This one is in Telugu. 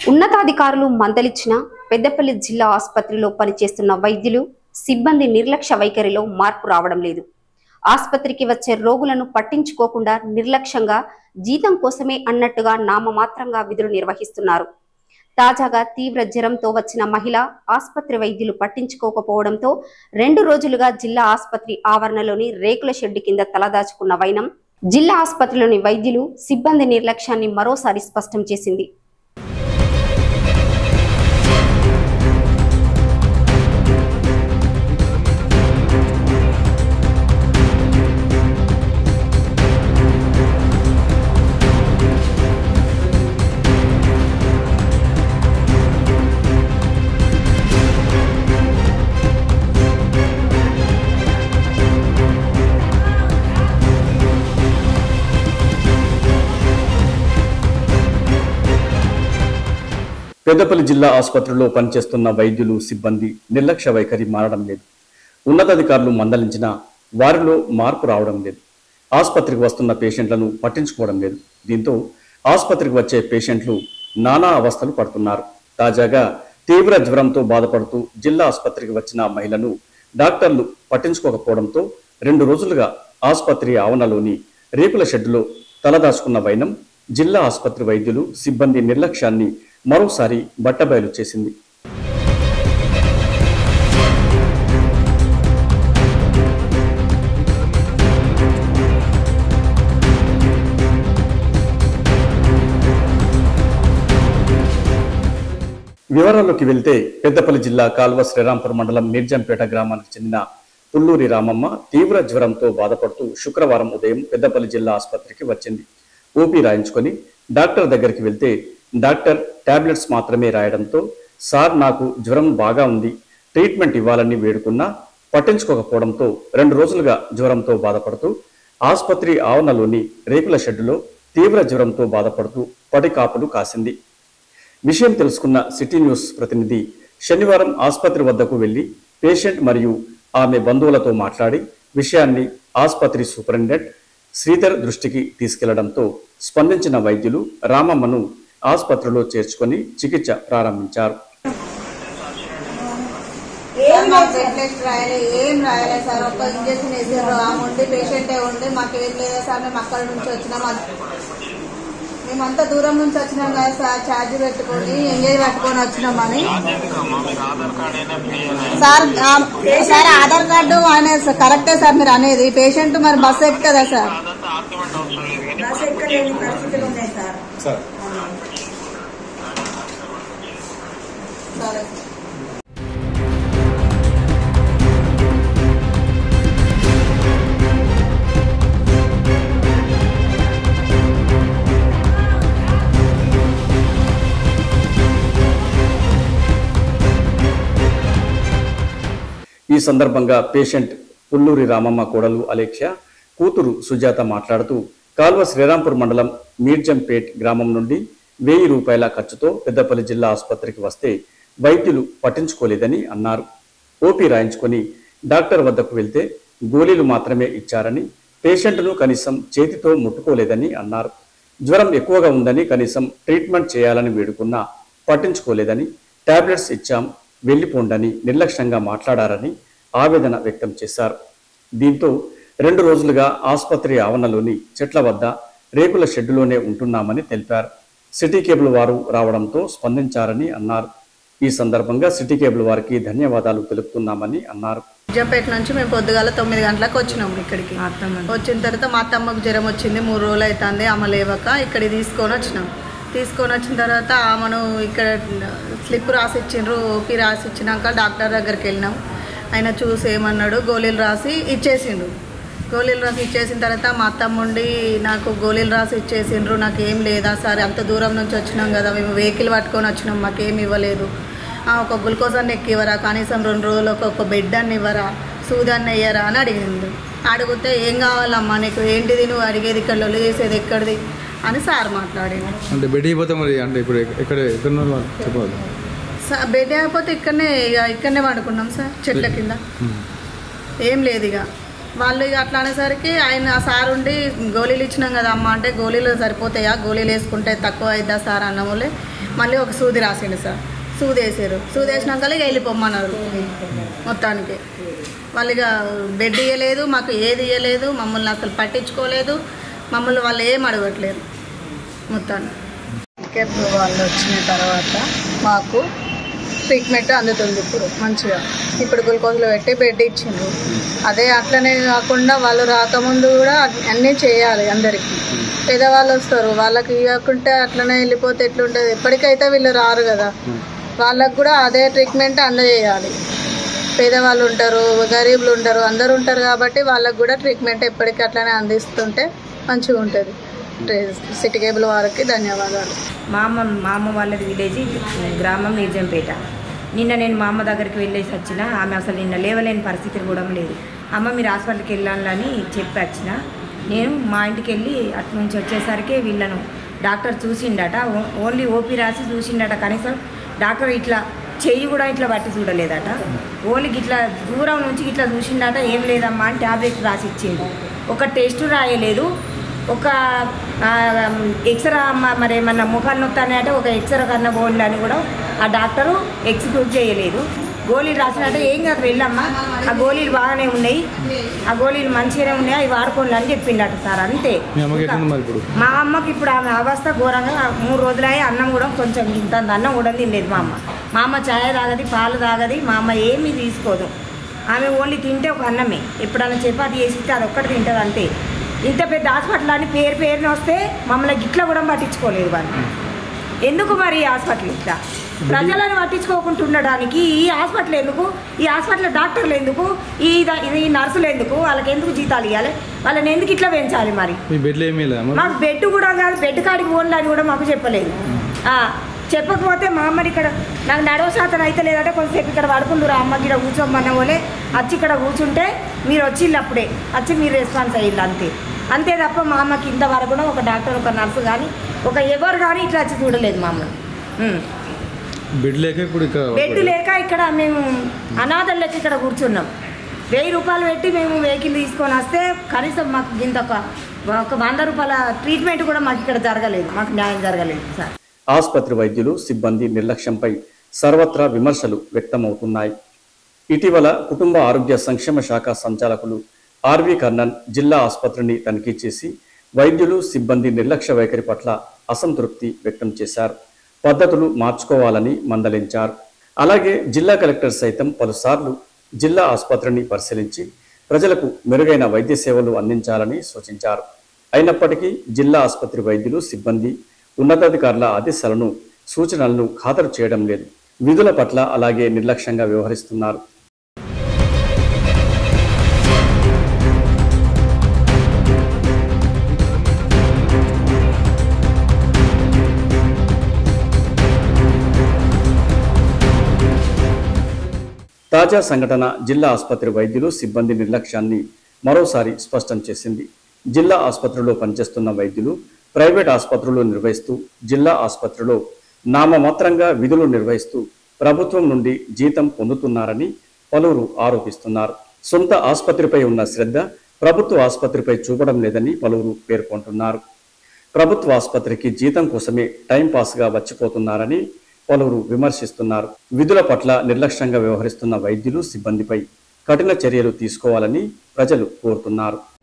ఉన్నతాధికారులు మందలిచ్చిన పెద్దపల్లి జిల్లా ఆసుపత్రిలో పనిచేస్తున్న వైద్యులు సిబ్బంది నిర్లక్ష్య వైఖరిలో మార్పు రావడం లేదు ఆసుపత్రికి వచ్చే రోగులను పట్టించుకోకుండా నిర్లక్ష్యంగా జీతం కోసమే అన్నట్టుగా నామమాత్రంగా విధులు నిర్వహిస్తున్నారు తాజాగా తీవ్ర జ్వరంతో వచ్చిన మహిళ ఆసుపత్రి వైద్యులు పట్టించుకోకపోవడంతో రెండు రోజులుగా జిల్లా ఆసుపత్రి ఆవరణలోని రేకుల షెడ్డు కింద తలదాచుకున్న వైనం జిల్లా ఆసుపత్రిలోని వైద్యులు సిబ్బంది నిర్లక్ష్యాన్ని మరోసారి స్పష్టం చేసింది పెద్దపల్లి జిల్లా ఆసుపత్రిలో పనిచేస్తున్న వైద్యులు సిబ్బంది నిర్లక్ష్య వైఖరి మారడం లేదు ఉన్నతాధికారులు మందలించినా వారిలో మార్పు రావడం లేదు ఆసుపత్రికి వస్తున్న పేషెంట్లను పట్టించుకోవడం లేదు దీంతో ఆసుపత్రికి వచ్చే పేషెంట్లు నానా అవస్థలు పడుతున్నారు తాజాగా తీవ్ర జ్వరంతో బాధపడుతూ జిల్లా ఆసుపత్రికి వచ్చిన మహిళను డాక్టర్లు పట్టించుకోకపోవడంతో రెండు రోజులుగా ఆసుపత్రి ఆవరణలోని రేకుల షెడ్డులో తలదాచుకున్న వైనం జిల్లా ఆసుపత్రి వైద్యులు సిబ్బంది నిర్లక్ష్యాన్ని మరోసారి బట్టబయలు చేసింది వివరాల్లోకి వెళ్తే పెద్దపల్లి జిల్లా కాల్వ శ్రీరాంపూర్ మండలం మీర్జంపేట గ్రామానికి చెందిన పుల్లూరి రామమ్మ తీవ్ర జ్వరంతో బాధపడుతూ శుక్రవారం ఉదయం పెద్దపల్లి జిల్లా ఆసుపత్రికి వచ్చింది ఓపీ రాయించుకొని డాక్టర్ దగ్గరికి వెళ్తే డాక్టర్ టాబ్లెట్స్ మాత్రమే రాయడంతో సార్ నాకు జ్వరం బాగా ఉంది ట్రీట్మెంట్ ఇవ్వాలని వేడుకున్నా పట్టించుకోకపోవడంతో రెండు రోజులుగా జ్వరంతో బాధపడుతూ ఆసుపత్రి ఆవరణలోని రేకుల షెడ్డులో తీవ్ర జ్వరంతో బాధపడుతూ పడికాపులు కాసింది విషయం తెలుసుకున్న సిటీ న్యూస్ ప్రతినిధి శనివారం ఆసుపత్రి వద్దకు వెళ్లి పేషెంట్ మరియు ఆమె బంధువులతో మాట్లాడి విషయాన్ని ఆసుపత్రి సూపరింటెండెంట్ శ్రీధర్ దృష్టికి తీసుకెళ్లడంతో స్పందించిన వైద్యులు రామమ్మను ఆసుపత్రిలో చేర్చుకొని చికిత్స ప్రారంభించారు ఏం మాకు బ్లడ్ టెస్ట్ రాయలే ఏం రాయలే సార్ ఒక్క ఇంజక్షన్ వేసారు ఆ ఉండి పేషెంటే ఉండి మాకు ఏం లేదా సార్ మేము అక్కడ నుంచి వచ్చినాం అన్- మేమంతా దూరం నుంచి వచ్చినాం కదా సార్ ఛార్జ్ పెట్టుకొని ఎంగేజ్ పెట్టుకొని వచ్చినామని సార్ ఆ- సార్ ఆధార్ కార్డు అనే కరెక్టే సార్ మీరు అనేది పేషెంట్ మరి బస్ ఎక్కుతుందా సార్ బస్ ఎక్కలేని పరిస్థితులు ఉన్నాయి సార్ సరే ఈ సందర్భంగా పేషెంట్ పుల్లూరి రామమ్మ కోడలు అలేఖ్య కూతురు సుజాత మాట్లాడుతూ కాల్వ శ్రీరాంపూర్ మండలం మీర్జంపేట్ గ్రామం నుండి వెయ్యి రూపాయల ఖర్చుతో పెద్దపల్లి జిల్లా ఆసుపత్రికి వస్తే వైద్యులు పట్టించుకోలేదని అన్నారు ఓపీ రాయించుకొని డాక్టర్ వద్దకు వెళ్తే గోళీలు మాత్రమే ఇచ్చారని పేషెంట్ను కనీసం చేతితో ముట్టుకోలేదని అన్నారు జ్వరం ఎక్కువగా ఉందని కనీసం ట్రీట్మెంట్ చేయాలని వేడుకున్నా పట్టించుకోలేదని టాబ్లెట్స్ ఇచ్చాం వెళ్లిపోండని నిర్లక్ష్యంగా మాట్లాడారని ఆవేదన వ్యక్తం చేశారు దీంతో రెండు రోజులుగా ఆసుపత్రి ఆవరణలోని చెట్ల వద్ద రేకుల షెడ్డులోనే ఉంటున్నామని తెలిపారు సిటీ కేబుల్ వారు రావడంతో స్పందించారని అన్నారు ఈ సందర్భంగా సిటీ కేబుల్ వారికి ధన్యవాదాలు తెలుపుతున్నామని అన్నారు నిజాంపేట నుంచి మేము పొద్దుగాల తొమ్మిది గంటలకు వచ్చినాం ఇక్కడికి వచ్చిన తర్వాత మా అత్తమ్మకు జ్వరం వచ్చింది మూడు రోజులు అవుతుంది ఆమె లేవక ఇక్కడికి తీసుకొని వచ్చినాం తీసుకొని వచ్చిన తర్వాత ఆమెను ఇక్కడ స్లిప్ రాసి ఇచ్చిండ్రు ఓపీ రాసి ఇచ్చినాక డాక్టర్ దగ్గరికి వెళ్ళినాం ఆయన చూసి ఏమన్నాడు గోళీలు రాసి ఇచ్చేసిండు గోళీలు రాసి ఇచ్చేసిన తర్వాత మా అత్తమ్మ ఉండి నాకు గోళీలు రాసి ఇచ్చేసిండ్రు నాకు ఏం లేదా సార్ అంత దూరం నుంచి వచ్చినాం కదా మేము వెహికల్ పట్టుకొని వచ్చినాం మాకేం ఇవ్వలేదు ఆ, ఒక గ్లూకోజ్ అన్న ఎక్కి ఇవ్వరా కనీసం రెండు రోజులకు ఒక బెడ్ అన్న ఇవ్వరా సూది అన్న ఇయ్యరా అని అడిగిండు అడిగితే ఏం కావాలమ్మా నీకు ఏంటిది నువ్వు అడిగేది ఇక్కడ లొల్లి చేసేది ఎక్కడిది అని సార్ మాట్లాడిండు అంటే బెడ్ అయిపోతే మరి అంటే ఇప్పుడు ఎక్క- ఎక్కడ ఎక్కడ ఉన్నారు వాళ్ళు చెప్పాలి సార్ బెడ్ అయిపోతే ఇక్కడనే ఇక ఇక్కడనే పడుకున్నాం సార్ చెట్ల కింద ఏం లేదు ఇక వాళ్ళు ఇక అట్లా అనేసరికి ఆయన ఆ సార్ ఉండి గోళీలు ఇచ్చినాం కదా అమ్మ అంటే గోళీలు సరిపోతాయా గోళీలు వేసుకుంటే తక్కువ అయిద్దా సార్ అన్నములే మళ్ళీ ఒక సూది రాసిండు సార్ సూది వేసారు సూది వేసినాక ఇక వెళ్ళిపోమ్మన్నారు మొత్తానికి వాళ్ళు ఇక బెడ్ ఇవ్వలేదు మాకు ఏది ఇవ్వలేదు మమ్మల్ని అసలు పట్టించుకోలేదు మమ్మల్ని వాళ్ళు ఏం అడగట్లేదు మొత్తాన్ని కేర్ వాళ్ళు వచ్చిన తర్వాత మాకు ట్రీట్మెంట్ అందుతుంది ఇప్పుడు మంచిగా ఇప్పుడు గ్లూకోజ్లో పెట్టి బెడ్ ఇచ్చిండ్రు అదే అట్లనే కాకుండా వాళ్ళు రాకముందు కూడా అన్నీ చేయాలి అందరికీ పేదవాళ్ళు వస్తారు వాళ్ళకి ఇవ్వకుంటే అట్లనే వెళ్ళిపోతే ఎట్లుంటుంది ఎప్పటికైతే వీళ్ళు రారు కదా వాళ్ళకు కూడా అదే ట్రీట్మెంట్ అందజేయాలి పేదవాళ్ళు ఉంటారు గరీబులు ఉంటారు అందరు ఉంటారు కాబట్టి వాళ్ళకు కూడా ట్రీట్మెంట్ ఎప్పటికీ అట్లనే అందిస్తుంటే మంచిగా ఉంటుంది సిటీ కేబుల్ వారికి ధన్యవాదాలు మా అమ్మ మా అమ్మ వాళ్ళది విలేజ్ గ్రామం నిర్జంపేట నిన్న నేను మా అమ్మ దగ్గరికి వెళ్ళేసి వచ్చిన ఆమె అసలు నిన్న లేవలేని పరిస్థితి కూడా లేదు అమ్మ మీరు హాస్పిటల్కి వెళ్ళాలని చెప్పి వచ్చిన నేను మా ఇంటికి వెళ్ళి అటు నుంచి వచ్చేసరికి వీళ్ళను డాక్టర్ చూసిండట ఓ- ఓన్లీ ఓపీ రాసి చూసిండట కనీసం డాక్టర్ ఇట్లా చెయ్యి కూడా ఇట్లా బట్టి చూడలేదట ఓన్లీ ఇట్లా దూరం నుంచి ఇట్లా చూసిండట ఏం లేదమ్మా అని ట్యాబ్లెట్ రాసి ఇచ్చిండు ఒక టెస్ట్ రాయలేదు ఒక ఆ, ఎక్స్రా అమ్మ మరి ఏమన్నా ముఖాన్ని నొత్తానంటే ఒక ఎక్స్రా కన్నా గోళీలు అని కూడా ఆ డాక్టరు ఎక్స్క్యూట్ చేయలేదు గోళీలు రాసినట్టే ఏం కాదు వెళ్ళమ్మా ఆ గోళీలు బాగానే ఉన్నాయి ఆ గోళీలు మంచిగానే ఉన్నాయి అవి వాడుకోండి అని చెప్పిండట సార్ అంతే మీ అమ్మకి ఎట్లుంది మరి ఇప్పుడు మా అమ్మకి ఇప్పుడు ఆమె అవస్థ ఘోరంగా మూడు రోజులయ్యి అన్నం కూడా కొంచెం ఇంత అన్నం కూడా తినలేదు మా అమ్మ మా అమ్మ ఛాయ్ తాగది పాలు తాగది మా అమ్మ ఏమీ తీసుకోదు ఆమె ఓన్లీ తింటే ఒక అన్నమే ఎప్పుడన్నా చపాతి చేసి ఇస్తే అది ఒక్కటి తింటుంది అంతే ఇంత పెద్ద హాస్పిటల్ అని పేరు పేరుని వస్తే మమ్మల్ని గిట్ల కూడా పట్టించుకోలేదు వాళ్ళు ఎందుకు మరి ఈ హాస్పిటల్ ఇట్లా ప్రజలను పట్టించుకోకుండా ఉండడానికి ఈ హాస్పిటల్ ఎందుకు ఈ హాస్పిటల్ డాక్టర్లు ఎందుకు ఈ ద- ఈ నర్సులు ఎందుకు వాళ్ళకి ఎందుకు జీతాలు ఇవ్వాలి వాళ్ళని ఎందుకు ఇట్లా పెంచాలి మరి మీ బెడ్లో ఏమీ లేదా మరి మాకు బెడ్ కూడా కాదు బెడ్ కాడికి పోండి అని కూడా మాకు చెప్పలేదు ఆ, చెప్పకపోతే మా అమ్మని ఇక్కడ నాకు నడవ శాతం అయితే లేదంటే కొంతసేపు ఇక్కడ పడుకుందరు అమ్మకి ఇక్కడ కూర్చోమన్న వాళ్ళే వచ్చి ఇక్కడ కూర్చుంటే మీరు వచ్చిళ్ళు అప్పుడే వచ్చి మీరు రెస్పాన్స్ అయ్యిళ్ళు అంతే అంతే తప్ప మా అమ్మకి ఇంతవరకు కూడా ఒక డాక్టర్ ఒక నర్సు కానీ ఒక ఎవరు కానీ ఇట్లా వచ్చి చూడలేదు మా అమ్మ ఉమ్. బెడ్ లేక ఇప్పుడు ఇక్కడ బెడ్ లేక ఇక్కడ మేము అనాథలు లెక్క ఇక్కడ కూర్చున్నాం వెయ్యి రూపాయలు పెట్టి మేము వెహికల్ తీసుకొని వస్తే కనీసం మాకు ఇంత ఒక ఒక వంద రూపాయల ట్రీట్మెంట్ కూడా మాకు ఇక్కడ జరగలేదు మాకు న్యాయం జరగలేదు సార్ ఆసుపత్రి వైద్యులు సిబ్బంది నిర్లక్ష్యంపై సర్వత్రా విమర్శలు వ్యక్తమవుతున్నాయి ఇటీవల కుటుంబ ఆరోగ్య సంక్షేమ శాఖ సంచాలకులు ఆర్వి కర్ణన్ జిల్లా ఆసుపత్రిని తనిఖీ చేసి వైద్యులు సిబ్బంది నిర్లక్ష్య వైఖరి పట్ల అసంతృప్తి వ్యక్తం చేశారు పద్ధతులు మార్చుకోవాలని మందలించారు అలాగే జిల్లా కలెక్టర్ సైతం పలుసార్లు జిల్లా ఆసుపత్రిని పరిశీలించి ప్రజలకు మెరుగైన వైద్య సేవలు అందించాలని సూచించారు అయినప్పటికీ జిల్లా ఆసుపత్రి వైద్యులు సిబ్బంది ఉన్నతాధికారుల ఆదేశాలను సూచనలను ఖాతరు చేయడం లేదు విధుల పట్ల అలాగే నిర్లక్ష్యంగా వ్యవహరిస్తున్నారు తాజా సంఘటన జిల్లా ఆసుపత్రి వైద్యులు సిబ్బంది నిర్లక్ష్యాన్ని మరోసారి స్పష్టం చేసింది జిల్లా ఆసుపత్రిలో పనిచేస్తున్న వైద్యులు ప్రైవేట్ ఆసుపత్రులు నిర్వహిస్తూ జిల్లా ఆసుపత్రిలో నామమాత్రంగా విధులు నిర్వహిస్తూ ప్రభుత్వం నుండి జీతం పొందుతున్నారని పలువురు ఆరోపిస్తున్నారు సొంత ఆసుపత్రిపై ఉన్న శ్రద్ధ ప్రభుత్వ ఆసుపత్రిపై చూపడం లేదని పలువురు పేర్కొంటున్నారు ప్రభుత్వ ఆసుపత్రికి జీతం కోసమే టైం పాస్గా వచ్చిపోతున్నారని పలువురు విమర్శిస్తున్నారు విధుల పట్ల నిర్లక్ష్యంగా వ్యవహరిస్తున్న వైద్యులు సిబ్బందిపై కఠిన చర్యలు తీసుకోవాలని ప్రజలు కోరుతున్నారు